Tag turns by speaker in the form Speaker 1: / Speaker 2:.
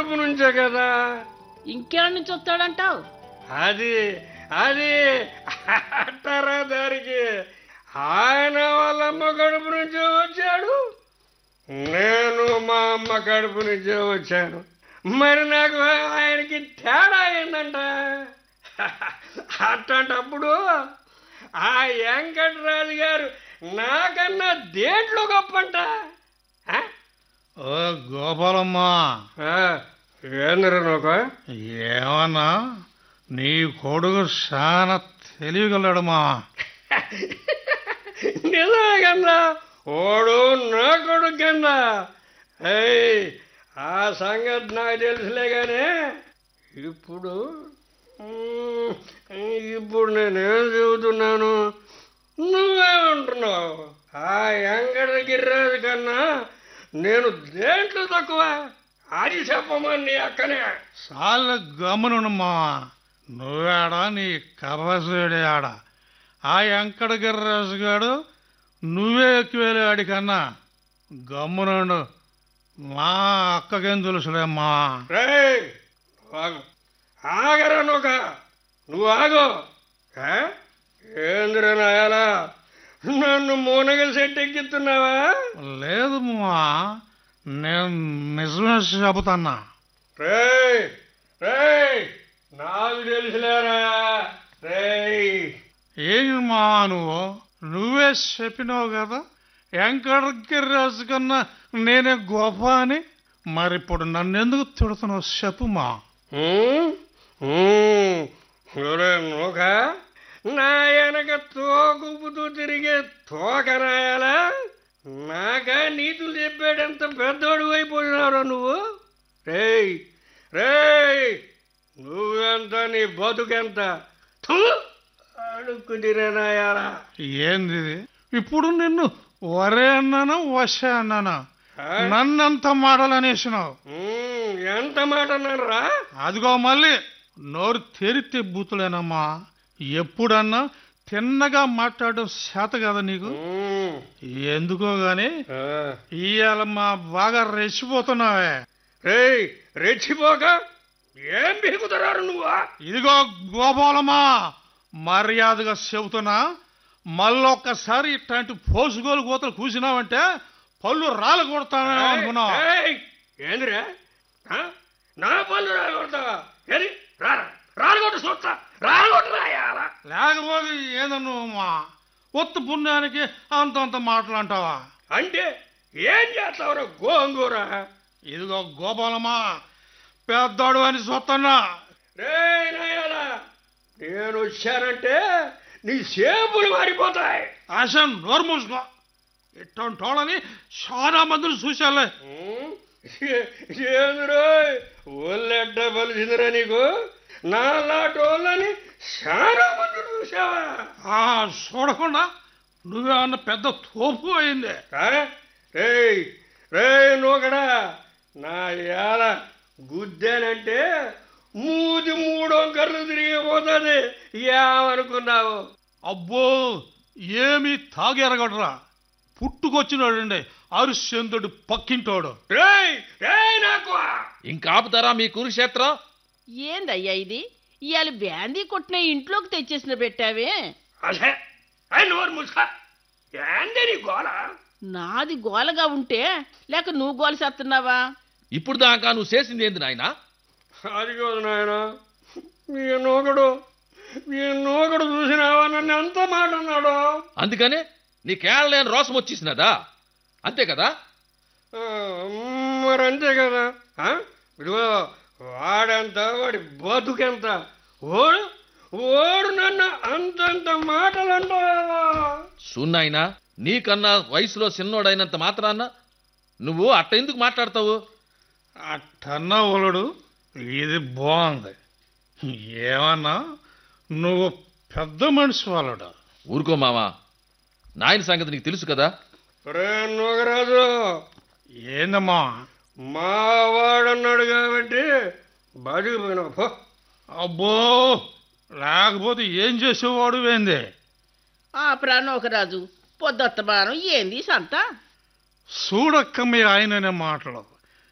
Speaker 1: కడుపు నుంచే కదా
Speaker 2: ఇంకేడ నుంచి వస్తాడంటావు
Speaker 1: అది అది అట్టారా దారికి ఆయన వాళ్ళ అమ్మ కడుపు నుంచే వచ్చాడు నేను మా అమ్మ కడుపు నుంచే వచ్చాను మరి నాకు ఆయనకి తేడా ఏంటంట అట్లాంటప్పుడు ఆ వెంకటరాజు గారు నాకన్నా దేంట్లో గొప్పంట ఆ?
Speaker 3: ఓ గోపాలమ్మా
Speaker 1: ఆ, ఏందిరా నోక
Speaker 3: ఏమన్నా నీ కొడుకు చాలా తెలియగలడమ్మా
Speaker 1: నిజమే కన్నా ఓడు నా కొడుకు కన్నా ఏయ్ ఆ సంగతి నాకు తెలుసులే కానీ ఇప్పుడు మ్, ఇప్పుడు నేనేం చెబుతున్నాను నువ్వేమంటున్నావు ఆ వెంకట గిరిరాజు కన్నా నేను దేంట్లో తక్కువ అది చెప్పమని నీ అక్కనే
Speaker 3: చాలా గమనుమ్మా నువ్వేడా నీ కర్రసుడే ఆడ ఆ వెంకటగిరిరాజు గాడు నువ్వే ఎక్కువేలే ఆడికన్నా గమ్మునుండు మా అక్కకేం తెలుసులేమ్మా
Speaker 1: రేయ్ ఆగు ఆగరా నొక నువ్వు ఆగు ఏ? ఏందిరా నాయాలా నన్ను మూనగల సెట్ ఎక్కిస్తున్నావా
Speaker 3: లేదు మా నేను నిజమే చెబుతున్నా
Speaker 1: రేయ్ రేయ్ నాకు తెలుసులేరా రేయ్
Speaker 3: ఏమి మా నువ్వు నువ్వే చెప్పినావు కదా వెంకటగిరిరాజు కన్నా నేనే గొప్ప అని మరి ఇప్పుడు నన్ను ఎందుకు తిడుతున్నావు చెప్పుమా
Speaker 1: హ్మ్? హ్మ్. ఒరే నూక నా వెనక తోకుపుతూ తిరిగే తోక నాయాలా నాకా నీతులు చెప్పాడంత పెద్దోడు అయిపోయినారా నువ్వు రేయ్ రేయ్ నువ్వెంత నీ బతుకెంత థూ! అడుక్కు తిరే నాయాలా
Speaker 3: ఏంది ఇది? ఇప్పుడు నిన్ను వరే అన్నానా వశ అన్నానా
Speaker 1: ఆ?
Speaker 3: నన్నంత మాటలనేసినావు
Speaker 1: హ్మ్, ఎంత మాట అన్నారా
Speaker 3: అదిగో మళ్ళీ నోరు తెరితే బూతులేనమ్మా ఎప్పుడన్నా తిన్నగా మాట్లాడడం చేత కదా నీకు
Speaker 1: హ్మ్.
Speaker 3: ఎందుకో గాని
Speaker 1: ఆ.
Speaker 3: ఇవాళ మా బాగా రెచ్చిపోతున్నావే
Speaker 1: రేయ్ రెచ్చిపోక ఏం పీకుతున్నారు నువ్వా
Speaker 3: ఇదిగో గోపాలమ్మా మర్యాదగా చెబుతున్నా మళ్ళొక్కసారి ఇట్లాంటి పోసుకోలు కోతలు కూసినావంటే పళ్ళు రాలు కొడతానే అనుకున్నావు
Speaker 1: ఏయ్, ఏందిరా ఆ? నా పళ్ళు రాలగొడతావా ఏది రారా రాలగొట్టు చూస్తా రాలగొట్టు రాయాలా
Speaker 3: లేకపోతే ఏదన్నా ఒత్తు పుణ్యానికి అంతంత మాటలంటావా
Speaker 1: అంటే ఏం చేస్తావురా గోంగూర
Speaker 3: ఇదిగో గోపాలమ్మా పెద్దోడు అని చూస్తున్నా
Speaker 1: రే నాయాలా నేను వచ్చానంటే నీ సేపులు మారిపోతాయి
Speaker 3: ఆశ నోరు మూసుకో ఇట్టోళ్ళని చాలా మందిని చూశాలే
Speaker 1: ఉమ్, ఏ- ఏందిరో ఒళ్ళెడ్డ బలిసిందిరా నీకు నా లాటోళ్ళని చాలా మంది చూసావా
Speaker 3: ఆ చూడకుండా నువ్వేమన్నా పెద్ద తోపు అయింది
Speaker 1: ఆ? రేయ్ రేయ్ నూకడా నా యాల గుద్దానంటే మూది మూడొంకర్లు తిరిగిపోతుంది ఏమనుకున్నావు
Speaker 3: అబ్బో ఏమి తాగెరగడరా పుట్టుకొచ్చినాడండి అరిశ్చంద్రుడు పక్కింటోడు
Speaker 1: రేయ్ రేయ్ నాకు
Speaker 4: ఇంకా ఆపుతారా మీ కురుక్షేత్రం
Speaker 2: ఏందయ్యా ఇది ఇవాళ బ్యాందీ కొట్టిన ఇంట్లోకి తెచ్చేసిన పెట్టావే
Speaker 1: అసే అయ్యి నోరు ముసుక ఏంది నీ గోళ
Speaker 2: నాది గోలగా ఉంటే లేక నువ్వు గోల చేస్తున్నావా
Speaker 4: ఇప్పుడు దాకా నువ్వు చేసింది ఏంది నాయనా
Speaker 1: అది కాదు నాయన మీ నూకడు మీ నూకడు చూసినావా నన్ను ఎంత మాట అన్నాడు
Speaker 4: అందుకనే నీకేళ్ళ లేని రోసం వచ్చేసినదా అంతే కదా
Speaker 1: ఆ, మరి అంతే కదా ఆ? ఇదిగో వాడంత వాడి బతుకెంత ఓడు ఓడు నన్ను అంతంత మాటలు అంటావా
Speaker 4: సున్నాయినా నీకన్నా వయసులో చిన్నోడైనంత మాత్రాన్న నువ్వు అట్ట ఎందుకు మాట్లాడతావు
Speaker 3: అట్టన్నా ఒలడు ఇది బాగుంది ఏమన్నా నువ్వు పెద్ద మనిషి వాళ్ళడు
Speaker 4: ఊరుకో మావా నాయన సంగతి నీకు తెలుసు కదా
Speaker 1: రే నూగరాజు
Speaker 3: ఏందమ్మా
Speaker 1: మా వాడన్నాడు కాబట్టి బతికిపోయినావు పో
Speaker 3: అబ్బో లేకపోతే ఏం చేసేవాడు ఏంది
Speaker 2: ఆ ప్రాణోకరాజు పొద్దొత్తమానం ఏంది ఈ సంత
Speaker 3: చూడక్క మీ ఆయననే మాటలు